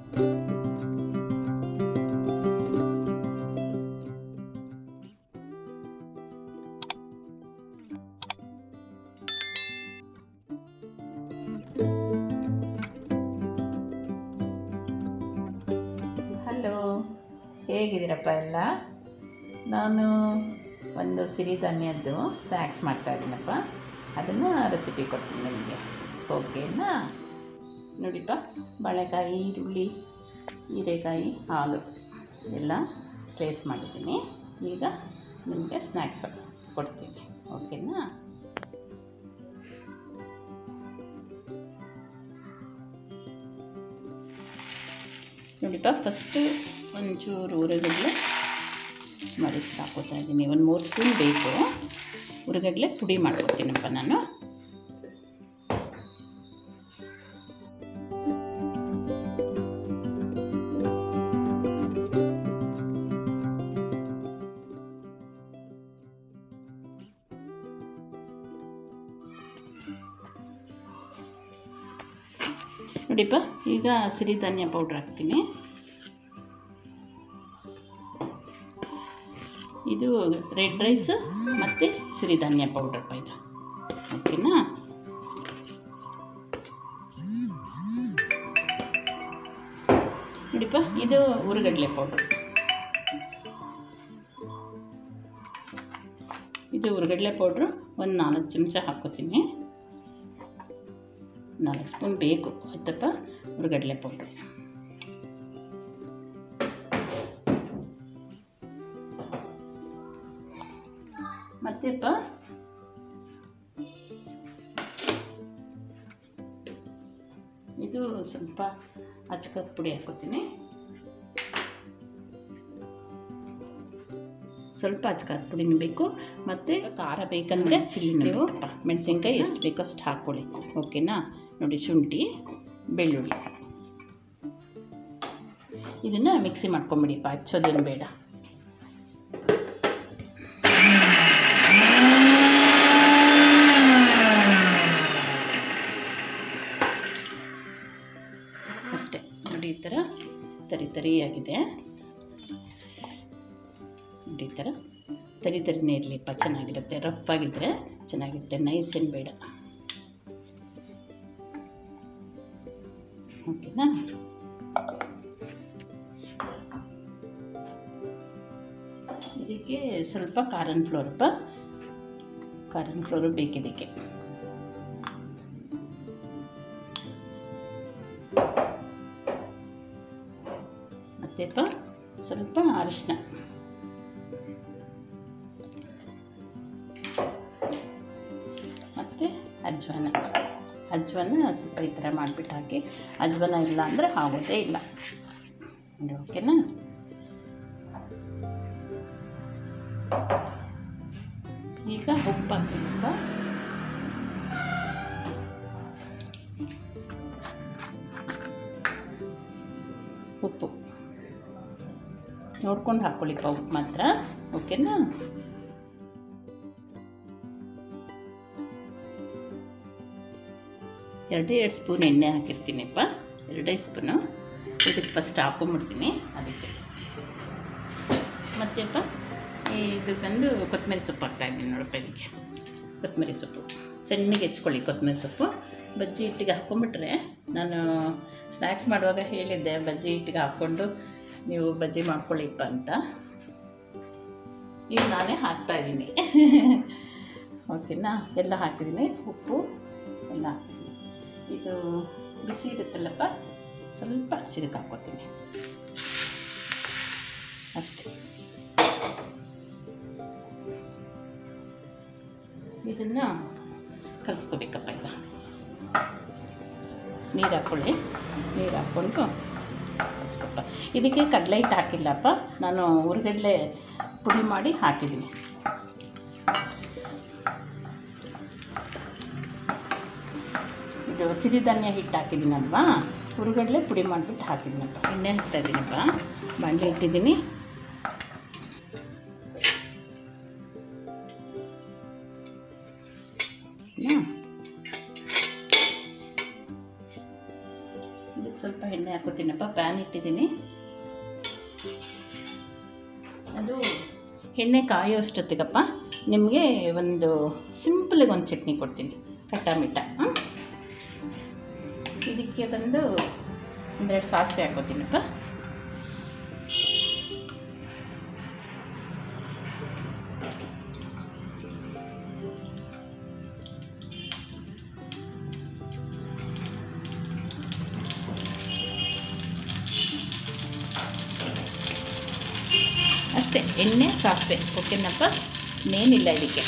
Hello ಹೇಗಿದ್ದೀರಪ್ಪ ಎಲ್ಲ ನಾನು ಒಂದು ಸಿರಿಧಾನ್ಯದ್ದು ಸ್ನ್ಯಾಕ್ಸ್ ಮಾಡ್ತಾಯಿದ್ದೀನಪ್ಪ ಅದನ್ನು ರೆಸಿಪಿ ಕೊಡ್ತೀನಿ ನಿಮಗೆ ಓಕೆನಾ ನೋಡಿಪ್ಪ ಬಾಳೆಕಾಯಿ ಈರುಳ್ಳಿ ಹೀರೆಕಾಯಿ ಹಾಲು ಎಲ್ಲ ಸ್ಲೇಸ್ ಮಾಡಿದ್ದೀನಿ ಈಗ ನಿಮಗೆ ಸ್ನ್ಯಾಕ್ಸ್ ಕೊಡ್ತೀನಿ ಓಕೆನಾ ನೋಡಿಪ್ಪ ಫಸ್ಟು ಒಂಚೂರು ಉರಗಡ್ಲೆ ಮರಿಸಿ ಹಾಕೋತಾ ಇದ್ದೀನಿ ಒಂದು ಮೂರು ಸ್ಪೂನ್ ಬೇಕು ಉರಗಡ್ಲೆ ಪುಡಿ ಮಾಡ್ಕೊತೀನಪ್ಪ ನಾನು ನೋಡಿಪ್ಪ ಈಗ ಸಿರಿಧಾನ್ಯ ಪೌಡ್ರ್ ಹಾಕ್ತೀನಿ ಇದು ರೆಡ್ ರೈಸ್ ಮತ್ತು ಸಿರಿಧಾನ್ಯ ಪೌಡ್ರಪ್ಪ ಇದು ಓಕೆನಾ ನೋಡಿಪ್ಪ ಇದು ಉರುಗಡ್ಲೆ ಪೌಡ್ರ್ ಇದು ಉರುಗಡ್ಲೆ ಪೌಡ್ರು ಒಂದು ನಾಲ್ಕು ಚಮಚ ಹಾಕ್ಕೋತೀನಿ ನಾಲ್ಕು ಸ್ಪೂನ್ ಬೇಕು ಆಯ್ತಪ್ಪ ಉರುಗಡ್ಲೆ ಪೌಡ್ರು ಮತ್ತೆಪ್ಪ ಇದು ಸ್ವಲ್ಪ ಅಚ್ಕದ ಪುಡಿ ಹಾಕ್ಕೋತೀನಿ ಸ್ವಲ್ಪ ಅಚ್ಕದ ಪುಡಿನೂ ಬೇಕು ಮತ್ತು ಖಾರ ಬೇಕಂದರೆ ಚಿಲ್ಲಿ ನೀವು ಮೆಣಸಿನ್ಕಾಯಿ ಎಷ್ಟು ಬೇಕೋ ಅಷ್ಟು ಹಾಕ್ಕೊಳ್ಳಿ ಓಕೆನಾ ನೋಡಿ ಶುಂಠಿ ಬೆಳ್ಳುಳ್ಳಿ ಇದನ್ನು ಮಿಕ್ಸಿ ಮಾಡ್ಕೊಂಬಿಡಿಪ್ಪ ಹಚ್ಚೋದೇನು ಬೇಡ ಅಷ್ಟೇ ನೋಡಿ ಈ ಥರ ತರಿ ತರಿಯಾಗಿದೆ ನೋಡಿ ಈ ಥರ ತರಿ ತರಿನೇ ಇರಲಿಪ್ಪ ಚೆನ್ನಾಗಿರುತ್ತೆ ರಫ್ ಆಗಿದ್ದರೆ ಚೆನ್ನಾಗಿರುತ್ತೆ ನೈಸ್ ಏನು ಬೇಡ ಓಕೆನಾ ಇದಕ್ಕೆ ಸ್ವಲ್ಪ ಕಾರನ್ ಫ್ಲೋರಪ್ಪ ಕಾರನ್ ಫ್ಲೋರು ಬೇಕಿದಕ್ಕೆ ಮತ್ತೆಪ್ಪ ಸ್ವಲ್ಪ ಅರಿಶಿನ ಮತ್ತು ಅಜ್ವಾನ ಅಜ್ವಾನ ಸ್ವಲ್ಪ ಈ ಥರ ಮಾಡಿಬಿಟ್ಟು ಹಾಕಿ ಅಜ್ವಾನ ಇಲ್ಲ ಅಂದರೆ ಆಗೋದೇ ಇಲ್ಲ ನೋಡಿ ಓಕೆನಾ ಈಗ ಉಪ್ಪು ಹಾಕ್ತೀನಪ್ಪ ಉಪ್ಪು ನೋಡ್ಕೊಂಡು ಹಾಕ್ಕೊಳ್ಳಿಪ್ಪ ಉಪ್ಪು ಮಾತ್ರ ಓಕೆನಾ ಎರಡೇ ಎರಡು ಸ್ಪೂನ್ ಎಣ್ಣೆ ಹಾಕಿರ್ತೀನಿಪ್ಪ ಎರಡೇ ಸ್ಪೂನು ಇದಕ್ಕೆ ಫಸ್ಟ್ ಹಾಕೊಂಬಿಡ್ತೀನಿ ಅದಕ್ಕೆ ಮತ್ತೆಪ್ಪ ಇದು ಬಂದು ಕೊತ್ತಂಬರಿ ಸೊಪ್ಪು ಹಾಕ್ತಾಯಿದ್ದೀನಿ ನೋಡಪ್ಪ ಇದಕ್ಕೆ ಕೊತ್ತಂಬರಿ ಸೊಪ್ಪು ಸಣ್ಣಗೆ ಹೆಚ್ಕೊಳ್ಳಿ ಕೊತ್ತಂಬರಿ ಸೊಪ್ಪು ಬಜ್ಜಿ ಹಿಟ್ಟಿಗೆ ಹಾಕ್ಕೊಂಬಿಟ್ರೆ ನಾನು ಸ್ನ್ಯಾಕ್ಸ್ ಮಾಡುವಾಗ ಹೇಳಿದ್ದೆ ಬಜ್ಜಿ ಹಿಟ್ಟಿಗೆ ಹಾಕ್ಕೊಂಡು ನೀವು ಬಜ್ಜಿ ಮಾಡ್ಕೊಳ್ಳಿಪ್ಪ ಅಂತ ಈಗ ನಾನೇ ಹಾಕ್ತಾಯಿದ್ದೀನಿ ಓಕೆನಾ ಎಲ್ಲ ಹಾಕಿದ್ದೀನಿ ಉಪ್ಪು ಎಲ್ಲ ಹಾಕಿದ್ದೀನಿ ಇದು ಬಿಸಿ ಇರುತ್ತಲ್ಲಪ್ಪ ಸ್ವಲ್ಪ ಇದಕ್ಕೆ ಹಾಕ್ಕೊತೀನಿ ಅಷ್ಟೇ ಇದನ್ನು ಕಲಿಸ್ಕೋಬೇಕಪ್ಪ ಈಗ ನೀರು ಹಾಕ್ಕೊಳ್ಳಿ ನೀರು ಹಾಕ್ಕೊಂಡು ಕಲಿಸ್ಕೊಪ್ಪ ಇದಕ್ಕೆ ಕಡಲೆ ಹಿಟ್ಟು ಹಾಕಿಲ್ಲಪ್ಪ ನಾನು ಉರ್ಗಡ್ಲೆ ಪುಡಿ ಮಾಡಿ ಹಾಕಿದ್ದೀನಿ ಇದು ಸಿರಿಧಾನ್ಯ ಹಿಟ್ಟು ಹಾಕಿದ್ದೀನಲ್ವಾ ಹುರುಗಡ್ಲೆ ಪುಡಿ ಮಾಡಿಬಿಟ್ಟು ಹಾಕಿದ್ದೀನಪ್ಪ ಎಣ್ಣೆ ಹಾಕ್ತಾ ಇದ್ದೀನಪ್ಪ ಬಾಣಲೆ ಇಟ್ಟಿದ್ದೀನಿ ಇದಕ್ಕೆ ಸ್ವಲ್ಪ ಎಣ್ಣೆ ಹಾಕೋತೀನಪ್ಪ ಪ್ಯಾನ್ ಇಟ್ಟಿದ್ದೀನಿ ಅದು ಎಣ್ಣೆ ಕಾಯೋಷ್ಟೊತ್ತಿಗಪ್ಪ ನಿಮಗೆ ಒಂದು ಸಿಂಪಲಿಗೆ ಒಂದು ಚಟ್ನಿ ಕೊಡ್ತೀನಿ ಕಟ್ಟ ಮಿಟ್ಟ ಹ್ಮ್? ಇದಕ್ಕೆ ಬಂದು ಒಂದೆರಡು ಸಾಸಿವೆ ಹಾಕೋತೀನಪ್ಪ ಅಷ್ಟೇ ಎಣ್ಣೆ ಸಾಸಿವೆ ಓಕೆನಪ್ಪ ಇನ್ನೇನಿಲ್ಲ ಇದಕ್ಕೆ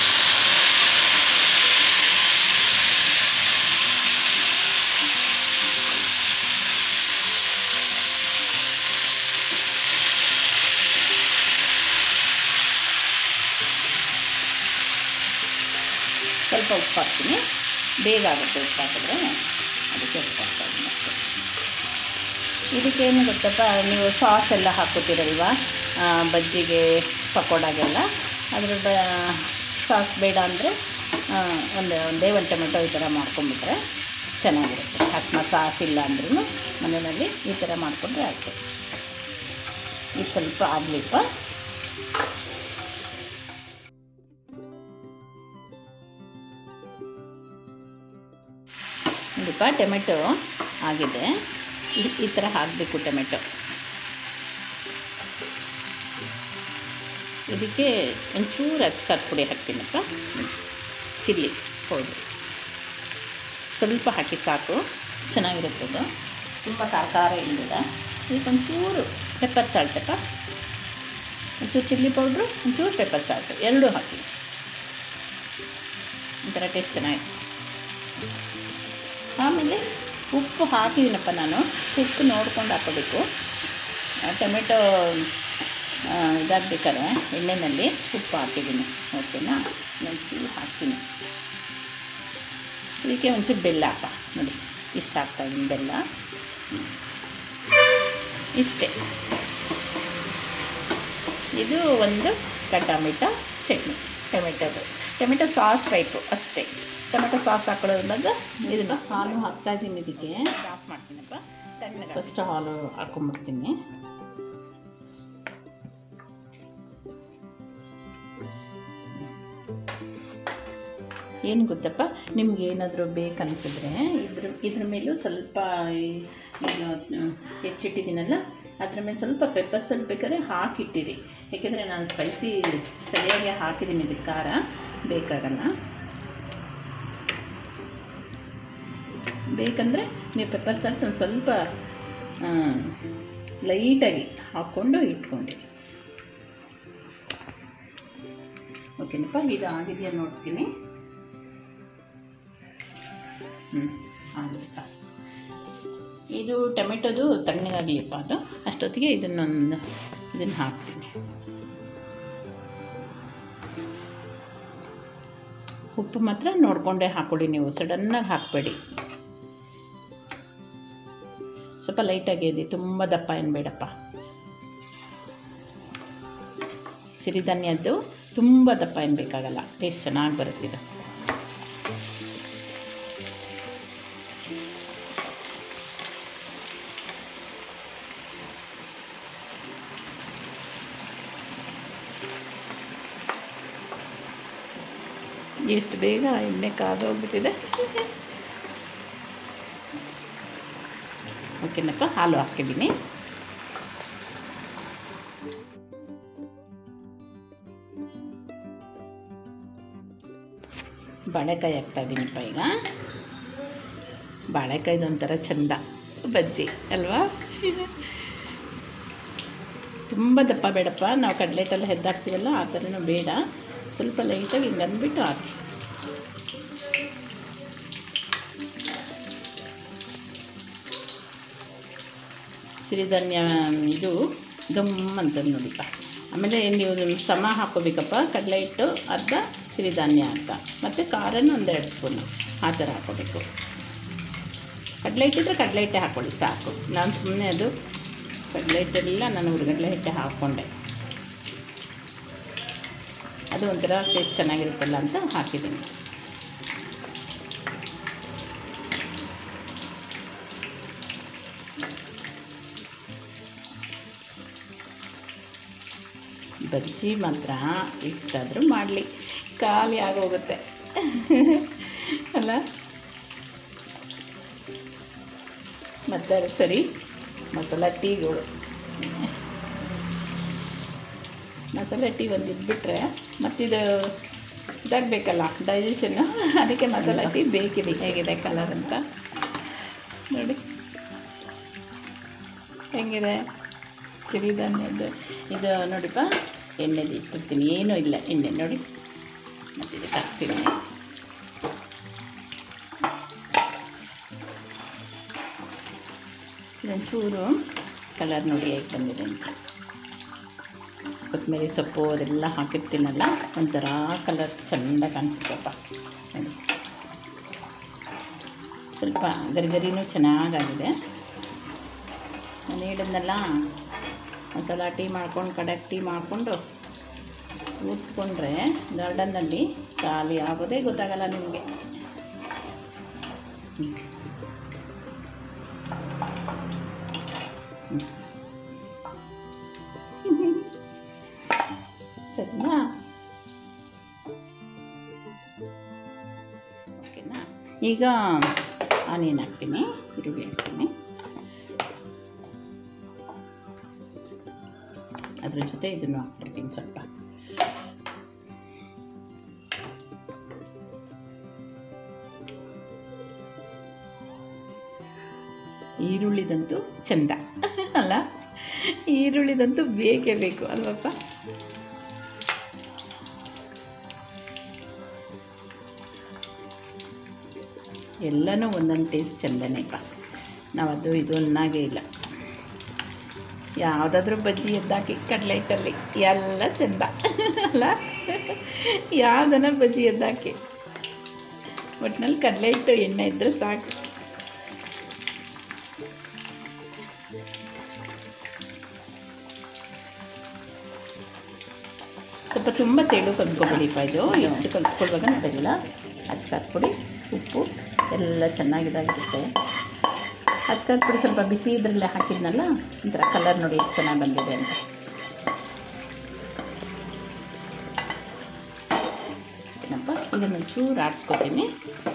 ಸ್ವಲ್ಪ ಉಪ್ಪು ಹಾಕ್ತೀನಿ ಬೇಗ ಆಗುತ್ತೆ ಉಪ್ಪು ಹಾಕಿದ್ರೆ ಅದಕ್ಕೆ ಉಪ್ಪು ಹಾಕ್ತಾ ಇದ್ದೀನಿ ಅಷ್ಟೇ ಇದಕ್ಕೇನು ಗೊತ್ತಪ್ಪ ನೀವು ಸಾಸ್ ಎಲ್ಲ ಹಾಕೋತೀರಲ್ವ ಆ, ಬಜ್ಜಿಗೆ ಪಕೋಡಾಗೆಲ್ಲ ಅದ್ರ ಬ ಸಾಸ್ ಬೇಡ ಅಂದರೆ ಒಂದು ಒಂದೇ ಒಂದು ಟೊಮೆಟೊ ಈ ಥರ ಮಾಡ್ಕೊಂಬಿಟ್ರೆ ಚೆನ್ನಾಗಿರುತ್ತೆ ಅಕಸ್ಮಾತ್ ಸಾಸ್ ಇಲ್ಲ ಅಂದ್ರೂ ಮನೆಯಲ್ಲಿ ಈ ಥರ ಮಾಡಿಕೊಂಡ್ರೆ ಆಯಿತು ಇದು ಸ್ವಲ್ಪ ಆಗಲಿಪ್ಪ ನೋಡಿಪ್ಪ ಟೊಮೆಟೊ ಆಗಿದೆ ಈ- ಈ ಥರ ಹಾಕಬೇಕು ಟೊಮೆಟೊ ಇದಕ್ಕೆ ಒಂಚೂರು ಅಚ್ಕಾರದ ಪುಡಿ ಹಾಕ್ತೀನಪ್ಪ ಚಿಲ್ಲಿ ಪೌಡ್ರು ಸ್ವಲ್ಪ ಹಾಕಿ ಸಾಕು ಚೆನ್ನಾಗಿರುತ್ತೆ ಅದು ತುಂಬ ಖಾರ ಖಾರ ಇಲ್ಲದ ಇದಕ್ಕೆ ಒಂಚೂರು ಪೆಪ್ಪರ್ ಸಾಲ್ಟಪ್ಪ ಒಂಚೂರು ಚಿಲ್ಲಿ ಪೌಡ್ರು ಒಂಚೂರು ಪೆಪ್ಪರ್ ಸಾಲ್ಟು ಎರಡೂ ಹಾಕಿ ಒಂಥರ ಟೇಸ್ಟ್ ಚೆನ್ನಾಗಿದೆ ಆಮೇಲೆ ಉಪ್ಪು ಹಾಕಿದ್ದೀನಪ್ಪ ನಾನು ಉಪ್ಪು ನೋಡ್ಕೊಂಡು ಹಾಕೋಬೇಕು ಆ, ಟೊಮೆಟೊ ಆ, ಇದಾಗಬೇಕಾದ್ರೆ ಎಣ್ಣೆಯಲ್ಲಿ ಉಪ್ಪು ಹಾಕಿದ್ದೀನಿ ಓಕೆನಾ ಒಂಚೂರು ಹಾಕ್ತೀನಿ ಇದಕ್ಕೆ ಒಂಚೂರು ಬೆಲ್ಲ ಹಾಕ ನೋಡಿ ಇಷ್ಟು ಹಾಕ್ತಾಯಿದ್ದೀನಿ ಬೆಲ್ಲ ಇಷ್ಟೇ ಇದು ಒಂದು ಟೊಮೆಟ ಚಟ್ನಿ ಟೊಮೆಟೊದು ಟೊಮೆಟೊ ಸಾಸ್ ಟೈಪು ಅಷ್ಟೇ ಟೊಮೆಟೊ ಸಾಸ್ ಹಾಕೊಳ್ಳೋದ್ರಿಂದ ಇದನ್ನು ಹಾಲು ಹಾಕ್ತಾ ಇದ್ದೀನಿ ಇದಕ್ಕೆ ಆಫ್ ಮಾಡ್ತೀನಪ್ಪ ಫಸ್ಟ್ ಹಾಲು ಹಾಕೊಂಡ್ಬಿಡ್ತೀನಿ ಏನು ಗೊತ್ತಪ್ಪ ನಿಮ್ಗೆ ಏನಾದರೂ ಬೇಕನ್ಸಿದ್ರೆ ಇದ್ರ ಇದ್ರ ಮೇಲೂ ಸ್ವಲ್ಪ ಈ- ಏನು ಆ, ಹೆಚ್ಚಿಟ್ಟಿದ್ದೀನಲ್ಲ ಅದ್ರ ಮೇಲೆ ಸ್ವಲ್ಪ ಪೆಪ್ಪರ್ ಸ್ವಲ್ಪ ಬೇಕಾದ್ರೆ ಹಾಕಿಟ್ಟಿರಿ ಏಕೆಂದರೆ ನಾನು ಸ್ಪೈಸಿ ಸರಿಯಾಗಿ ಹಾಕಿದ್ದೀನಿ ಇದಕ್ಕೆ ಖಾರ ಬೇಕಾಗಲ್ಲ ಬೇಕಂದರೆ ನೀವು ಪೆಪ್ಪರ್ ಸಾಲ್ಟ್ ಒಂದು ಸ್ವಲ್ಪ ಲೈಟಾಗಿ ಹಾಕ್ಕೊಂಡು ಇಟ್ಕೊಂಡಿರಿ ಓಕೆನಪ್ಪ ಇದು ಆಗಿದೆಯಾ ನೋಡ್ತೀನಿ ಹ್ಞೂ ಆಗುತ್ತೆ ಇದು ಟೊಮೆಟೊದು ತಣ್ಣಗಾಗಲಿಪ್ಪ ಅದು ಅಷ್ಟೊತ್ತಿಗೆ ಇದನ್ನೊಂದು ಇದನ್ನು ಹಾಕ್ತೀನಿ ಉಪ್ಪು ಮಾತ್ರ ನೋಡಿಕೊಂಡೇ ಹಾಕ್ಕೊಳ್ಳಿ ನೀವು ಸಡನ್ನಾಗಿ ಹಾಕಬೇಡಿ ಸ್ವಲ್ಪ ಲೈಟಾಗಿ ಇದೆ ತುಂಬ ದಪ್ಪ ಏನು ಬೇಡಪ್ಪ ಸಿರಿಧಾನ್ಯದ್ದು ತುಂಬ ದಪ್ಪ ಏನು ಬೇಕಾಗಲ್ಲ ಟೇಸ್ಟ್ ಚೆನ್ನಾಗಿ ಬರುತ್ತೆ ಇದು ಎಷ್ಟು ಬೇಗ ಎಣ್ಣೆ ಕಾದೋಗ್ಬಿಟ್ಟಿದೆ ಓಕೆನಪ್ಪ ಹಾಲು ಹಾಕಿದ್ದೀನಿ ಬಾಳೆಕಾಯಿ ಹಾಕ್ತಾ ಇದ್ದೀನಿಪ್ಪ ಈಗ ಬಾಳೆಕಾಯ್ದು ಒಂಥರ ಚಂದ ಬಜ್ಜಿ ಅಲ್ವಾ ತುಂಬ ದಪ್ಪ ಬೇಡಪ್ಪ ನಾವು ಕಡ್ಲೆಟೆಲ್ಲ ಹೆದ್ದಾಕ್ತೀವಲ್ಲ ಆ ಥರನೂ ಬೇಡ ಸ್ವಲ್ಪ ಲೈಟಾಗಿ ಹಿಂಗೆ ಅಂದ್ಬಿಟ್ಟು ಹಾಕಿ ಸಿರಿಧಾನ್ಯ ಇದು ಗಮ್ ಅಂತಂದು ನೋಡಿಪ್ಪ ಆಮೇಲೆ ನೀವು ಸಮ ಹಾಕ್ಕೋಬೇಕಪ್ಪ ಕಡಲೆ ಹಿಟ್ಟು ಅರ್ಧ ಸಿರಿಧಾನ್ಯ ಅರ್ಧ ಮತ್ತು ಖಾರನೂ ಒಂದೆರಡು ಸ್ಪೂನು ಆ ಥರ ಹಾಕ್ಕೋಬೇಕು ಕಡಲೆ ಹಿಟ್ಟಿದ್ರೆ ಕಡಲೆ ಹಿಟ್ಟೆ ಹಾಕ್ಕೊಳ್ಳಿ ಸಾಕು ನಾನು ಸುಮ್ಮನೆ ಅದು ಕಡಲೆ ಹಿಟ್ಟೆಲ್ಲ ನಾನು ಹುರ್ಗಡ್ಲೆ ಹಿಟ್ಟೆ ಹಾಕ್ಕೊಂಡೆ ಅದು ಒಂಥರ ಟೇಸ್ಟ್ ಚೆನ್ನಾಗಿರುತ್ತಲ್ಲ ಅಂತ ಹಾಕಿದ್ದೀನಿ ಬಜ್ಜಿ ಮಾತ್ರ ಇಷ್ಟಾದರೂ ಮಾಡಲಿ ಖಾಲಿ ಆಗೋಗುತ್ತೆ ಅಲ್ಲ ಮತ್ತೆ ಸರಿ ಮಸಾಲ ಟೀಗಳು ಮಸಾಲೆ ಟೀ ಒಂದು ಇದ್ಬಿಟ್ರೆ ಮತ್ತಿದು ಇದಾಗಬೇಕಲ್ಲ ಡೈಜೆಷನ್ನು ಅದಕ್ಕೆ ಮಸಾಲ ಟೀ ಬೇಕಿದೆ ಹೇಗಿದೆ ಕಲರ್ ಅಂತ ನೋಡಿ ಹೆಂಗಿದೆ ಸಿರಿಧಾನ್ಯದ್ದು ಇದು ನೋಡಿಪ್ಪ ಎಣ್ಣೆದು ಇಟ್ಟಿರ್ತೀನಿ ಏನೂ ಇಲ್ಲ ಎಣ್ಣೆ ನೋಡಿ ಮತ್ತು ಇದಕ್ಕೆ ಹಾಕ್ತೀನಿ ಇದೊಂಚೂರು ಕಲರ್ ನೋಡಿ ಹೇಗೆ ಬಂದಿದೆ ಅಂತ ಕೊತ್ತಂಬರಿ ಸೊಪ್ಪು ಅದೆಲ್ಲ ಹಾಕಿರ್ತೀನಲ್ಲ ಒಂಥರ ಕಲರ್ ಚೆಂದ ಕಾಣಿಸುತ್ತಪ್ಪ ನೋಡಿ ಸ್ವಲ್ಪ ಗರಿಗರಿನೂ ಚೆನ್ನಾಗಾಗಿದೆ ನಾನು ಹೇಳಿದ್ನಲ್ಲ ಮಸಾಲ ಟೀ ಮಾಡ್ಕೊಂಡು ಕಡಕ್ ಟೀ ಮಾಡಿಕೊಂಡು ಕೂತ್ಕೊಂಡ್ರೆ ಗಾರ್ಡನ್ನಲ್ಲಿ ಖಾಲಿ ಆಗೋದೇ ಗೊತ್ತಾಗಲ್ಲ ನಿಮಗೆ ಸರಿನಾ ಓಕೆನಾ ಈಗ ಆನಿಯನ್ ಹಾಕ್ತೀನಿ ಈರುಳ್ಳಿ ಹಾಕ್ತೀನಿ ಅದ್ರ ಜೊತೆ ಇದನ್ನು ಹಾಕ್ಬಿಡ್ತೀನಿ ಸ್ವಲ್ಪ ಈರುಳ್ಳಿದಂತೂ ಚಂದ ಅಲ್ಲ ಈರುಳ್ಳಿದಂತೂ ಬೇಕೇ ಬೇಕು ಅಲ್ವಪ್ಪ ಎಲ್ಲನೂ ಒಂದೊಂದು ಟೇಸ್ಟ್ ಚಂದನೇಪ್ಪ ನಾವು ಅದು ಇದು ಅನ್ನಾಗೇ ಇಲ್ಲ ಯಾವುದಾದ್ರೂ ಬಜ್ಜಿ ಎದ್ದಾಕಿ ಕಡಲೆ ಹಿಟ್ಟಲ್ಲಿ ಎಲ್ಲ ಚಂದ ಅಲ್ಲ ಯಾವುದನ್ನ ಬಜ್ಜಿ ಎದ್ದಾಕಿ ಒಟ್ಟಿನಲ್ಲಿ ಕಡಲೆ ಹಿಟ್ಟು ಎಣ್ಣೆ ಇದ್ದರೆ ಸಾಕು ಸ್ವಲ್ಪ ತುಂಬ ತೆಳು ಕಲ್ಸ್ಕೊಬೇಡಿಪ್ಪ ಇದು ಎಷ್ಟು ಕಲಿಸ್ಕೊಳ್ವಾಗ ನೋಡೋದಿಲ್ಲ ಅಚ್ಕಾದ ಪುಡಿ ಉಪ್ಪು ಎಲ್ಲ ಚೆನ್ನಾಗಿದಾಗಿರುತ್ತೆ ಅಚ್ಕಾದ ಪುಡಿ ಸ್ವಲ್ಪ ಬಿಸಿ ಇದರಲ್ಲೇ ಹಾಕಿದ್ನಲ್ಲ ಒಂಥರ ಕಲರ್ ನೋಡಿ ಎಷ್ಟು ಚೆನ್ನಾಗಿ ಬಂದಿದೆ ಅಂತ ಏನಪ್ಪ ಇದನ್ನು ಚೂರು ಆಡಿಸ್ಕೊತೀನಿ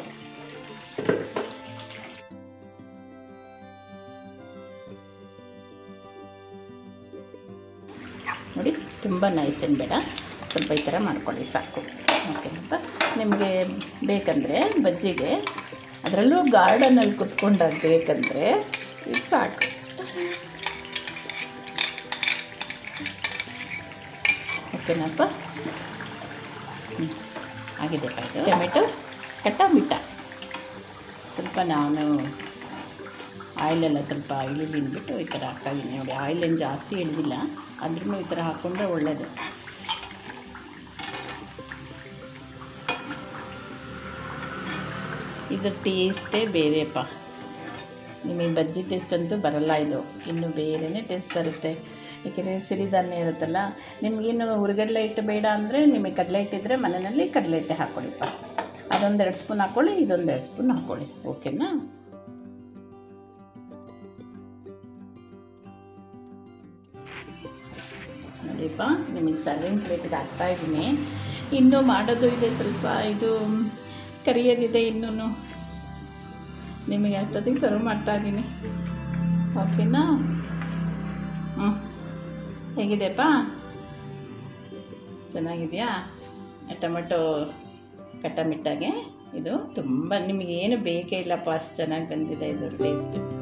ನೋಡಿ ತುಂಬ ನೈಸ್ ಏನು ಬೇಡ ಸ್ವಲ್ಪ ಈ ಥರ ಮಾಡ್ಕೊಳ್ಳಿ ಸಾಕು ಓಕೆನಪ್ಪ ನಿಮಗೆ ಬೇಕಂದರೆ ಬಜ್ಜಿಗೆ ಅದರಲ್ಲೂ ಗಾರ್ಡನಲ್ಲಿ ಕುತ್ಕೊಂಡಾಗ ಬೇಕಂದರೆ ಇದು ಸಾಕು ಓಕೆನಪ್ಪ ಹ್ಞೂ ಆಗಿದೆ ಇದು ಟೊಮೆಟೊ ಕಟ್ಟ ಬಿಟ್ಟ ಸ್ವಲ್ಪ ನಾನು ಆಯಿಲೆಲ್ಲ ಸ್ವಲ್ಪ ಇಳಿದು ಅಂದ್ಬಿಟ್ಟು ಈ ಥರ ಹಾಕ್ತಾಯಿದ್ದೀನಿ ನೋಡಿ ಆಯಿಲ್ ಏನು ಜಾಸ್ತಿ ಇಳಿದಿಲ್ಲ ಅಂದ್ರೂ ಈ ಥರ ಹಾಕ್ಕೊಂಡ್ರೆ ಒಳ್ಳೆಯದು ಇದ್ರ ಟೇಸ್ಟೇ ಬೇರೆಪ್ಪ ನಿಮಗೆ ಬಜ್ಜಿ ಟೇಸ್ಟ್ ಅಂತೂ ಬರಲ್ಲ ಇದು ಇನ್ನು ಬೇರೆಯೇ ಟೇಸ್ಟ್ ಬರುತ್ತೆ ಏಕೆಂದರೆ ಸಿರಿಧಾನ್ಯ ಇರುತ್ತಲ್ಲ ನಿಮಗೇನು ಹುರಿಗಡಲೆ ಹಿಟ್ಟು ಬೇಡ ಅಂದರೆ ನಿಮಗೆ ಕಡಲೆ ಹಿಟ್ಟಿದ್ರೆ ಮನೆಯಲ್ಲಿ ಕಡಲೆ ಹಿಟ್ಟೆ ಹಾಕ್ಕೊಳ್ಳಿಪ್ಪ ಅದೊಂದು ಎರಡು ಸ್ಪೂನ್ ಹಾಕ್ಕೊಳ್ಳಿ ಇದೊಂದು ಎರಡು ಸ್ಪೂನ್ ಹಾಕ್ಕೊಳ್ಳಿ ಓಕೆನಾ ನೋಡಿಪ್ಪ ನಿಮಗೆ ಸರ್ವಿಂಗ್ ಪ್ಲೇಟಿಗೆ ಹಾಕ್ತಾ ಇದ್ದೀನಿ ಇನ್ನೂ ಮಾಡೋದು ಇದೆ ಸ್ವಲ್ಪ ಇದು ಕರಿಯೋದಿದೆ ಇನ್ನೂ ನಿಮಗೆ ಅಷ್ಟೊತ್ತಿಗೆ ಸರ್ವ್ ಮಾಡ್ತಾ ಇದ್ದೀನಿ ಓಕೆನಾ ಹ್ಞೂ ಹೇಗಿದೆಪ್ಪ ಚೆನ್ನಾಗಿದೆಯಾ ಟೊಮೆಟೊ ಕಟ್ಟ ಮಿಟ್ಟಾಗೆ ಇದು ತುಂಬ ನಿಮಗೇನು ಬೇಕೇ ಇಲ್ಲಪ್ಪ ಅಷ್ಟು ಚೆನ್ನಾಗಿ ಬಂದಿದೆ ಇದು ಟೇಸ್ಟ್